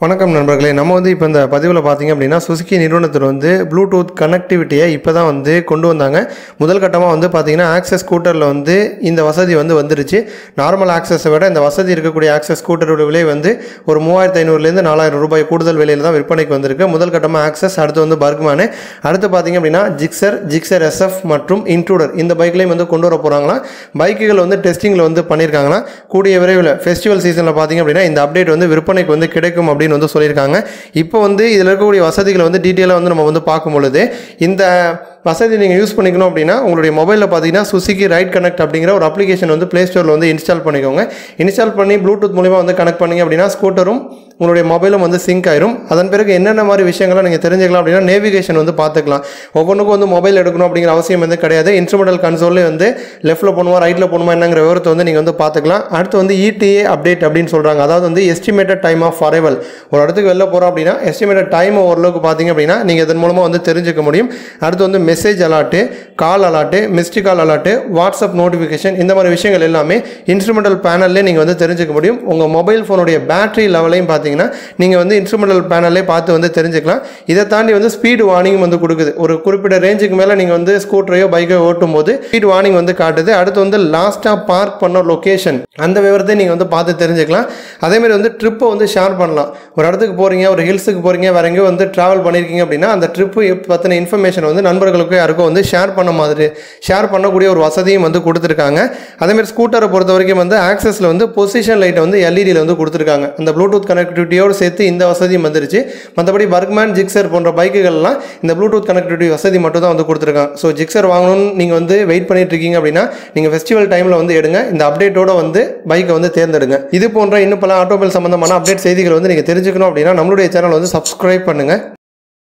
வணக்கம் நண்பர்களே நம்ம வந்து இப்போ இந்த பதிவில் பார்த்தீங்க அப்படின்னா சுசுகி நிறுவனத்தில் வந்து ப்ளூடூத் கனெக்டிவிட்டியை இப்போ தான் வந்து கொண்டு வந்தாங்க முதல் கட்டமாக வந்து பார்த்தீங்கன்னா ஆக்சஸ் ஸ்கூட்டரில் வந்து இந்த வசதி வந்து வந்துருச்சு நார்மல் ஆக்சஸை விட இந்த வசதி இருக்கக்கூடிய ஆக்சஸ் ஸ்கூட்டரோட விலை வந்து ஒரு மூவாயிரத்து ஐநூறுலேருந்து நாலாயிரம் ரூபாய் கூடுதல் விலையில் தான் விற்பனைக்கு வந்திருக்கு முதல் கட்டமாக ஆக்சஸ் அடுத்து வந்து பர்க்மானு அடுத்து பார்த்தீங்க அப்படின்னா ஜிக்ஸர் ஜிக்ஸர் எஸ்எஃப் மற்றும் இன்ட்ரூடர் இந்த பைக்லையும் வந்து கொண்டு வர போகிறாங்களா பைக்குகள் வந்து டெஸ்டிங்கில் வந்து பண்ணியிருக்காங்களா கூடிய விரைவில் ஃபெஸ்டிவல் சீசனில் பார்த்தீங்க அப்படின்னா இந்த அப்டேட் வந்து விற்பனைக்கு வந்து கிடைக்கும் அப்படின்னு வந்து சொல்லியிருக்காங்க இப்போ வந்து இதில் இருக்கக்கூடிய வசதிகளை வந்து டீட்டெயிலாக வந்து நம்ம வந்து பார்க்கும் பொழுது இந்த வசதி நீங்கள் யூஸ் பண்ணிக்கணும் அப்படின்னா உங்களுடைய மொபைலில் பார்த்தீங்கன்னா சுசுகி ரைட் கனெக்ட் அப்படிங்கிற ஒரு அப்ளிகேஷன் வந்து ப்ளே ஸ்டோரில் வந்து இன்ஸ்டால் பண்ணிக்கோங்க இன்ஸ்டால் பண்ணி ப்ளூடூத் மூலிமா வந்து கனெக்ட் பண்ணீங்க அப்படின்னா ஸ்கூட்டரும் உங்களுடைய மொபைலும் வந்து சிங்க் ஆயிரும் அதன் பிறகு என்னென்ன மாதிரி விஷயங்களை நீங்கள் தெரிஞ்சுக்கலாம் அப்படின்னா நேவிகேஷன் வந்து பார்த்துக்கலாம் ஒவ்வொன்றுக்கும் வந்து மொபைல் எடுக்கணும் அப்படிங்கிற அவசியம் வந்து கிடையாது இன்ஸ்ட்ருமெண்டல் கன்சோல்லே வந்து லெஃப்ட்டில் போகணுமா ரைட்டில் போகணுமா என்னங்கிற விவரத்தை வந்து நீங்கள் வந்து பார்த்துக்கலாம் அடுத்து வந்து இடிஏ அப்டேட் அப்படின்னு சொல்கிறாங்க அதாவது வந்து எஸ்டிமேட்டட் டைம் ஆஃப் அரைவல் ஒரு இடத்துக்கு வெளில போகிறோம் அப்படின்னா எஸ்டிமேட்டட் டைம் ஓரளவுக்கு பார்த்தீங்க அப்படின்னா நீங்கள் இதன் மூலமாக வந்து தெரிஞ்சுக்க முடியும் அடுத்து வந்து message alert call alert missed call alert WhatsApp notification இந்த மாதிரி விஷயங்கள் எல்லாமே இன்ஸ்ட்ருமெண்டல் பேனல்லே நீங்கள் வந்து தெரிஞ்சுக்க முடியும் உங்கள் மொபைல் ஃபோனுடைய பேட்டரி லெவலையும் பார்த்தீங்கன்னா நீங்கள் வந்து இன்ஸ்ட்ருமெண்டல் பேனல்லே பார்த்து வந்து தெரிஞ்சுக்கலாம் இதை தாண்டி வந்து ஸ்பீடு வார்னிங் வந்து கொடுக்குது ஒரு குறிப்பிட்ட ரேஞ்சுக்கு மேலே நீங்கள் வந்து ஸ்கூட்டரையோ பைக்கோ ஓட்டும் போது ஸ்பீட் வார்னிங் வந்து காட்டுது அடுத்து வந்து லாஸ்ட்டாக பார்க் பண்ண லொக்கேஷன் அந்த விவரத்தை நீங்கள் வந்து பார்த்து தெரிஞ்சுக்கலாம் அதேமாதிரி வந்து ட்ரிப்பை வந்து ஷேர் பண்ணலாம் ஒரு இடத்துக்கு போகிறீங்க ஒரு ஹில்ஸுக்கு போகிறீங்க வேற எங்கேயோ வந்து ட்ராவல் பண்ணியிருக்கீங்க அப்படின்னா அந்த ட்ரிப்பு பற்றின இன்ஃபர்மேஷன் வந்து நண்பர்களுக்கும் யாருக்கும் வந்து ஷேர் பண்ண மாதிரி ஷேர் பண்ணக்கூடிய ஒரு வசதியும் வந்து கொடுத்துருக்காங்க அதேமாதிரி ஸ்கூட்டரை பொறுத்த வரைக்கும் வந்து ஆக்சஸில் வந்து பொசிஷன் லைட்டை வந்து எல்இடியில் வந்து கொடுத்துருக்காங்க அந்த ப்ளூடூத் கனெக்டிவிட்டியோடு சேர்த்து இந்த வசதியும் வந்துருச்சு மற்றபடி பர்க்மேன் ஜிக்ஸர் போன்ற பைக்குகள்லாம் இந்த ப்ளூடூத் கனெக்டிவிட்டி வசதி மட்டும் தான் வந்து கொடுத்துருக்காங்க ஸோ ஜிக்ஸர் வாங்கணும்னு நீங்கள் வந்து வெயிட் பண்ணிட்டு இருக்கீங்க அப்படின்னா நீங்கள் ஃபெஸ்டிவல் டைமில் வந்து எடுங்க இந்த அப்டேட்டோட வந்து பைக்கை வந்து தேர்ந்தெடுங்க இது போன்ற இன்னும் பல ஆட்டோமொபைல் சம்பந்தமான அப்டேட் செய்திகளை வந்து நீங்கள் தெரிஞ்சுக்கணும் அப்படின்னா நம்மளுடைய சேனல் வந்து சப்ஸ்கிரைப் பண்ணுங்கள்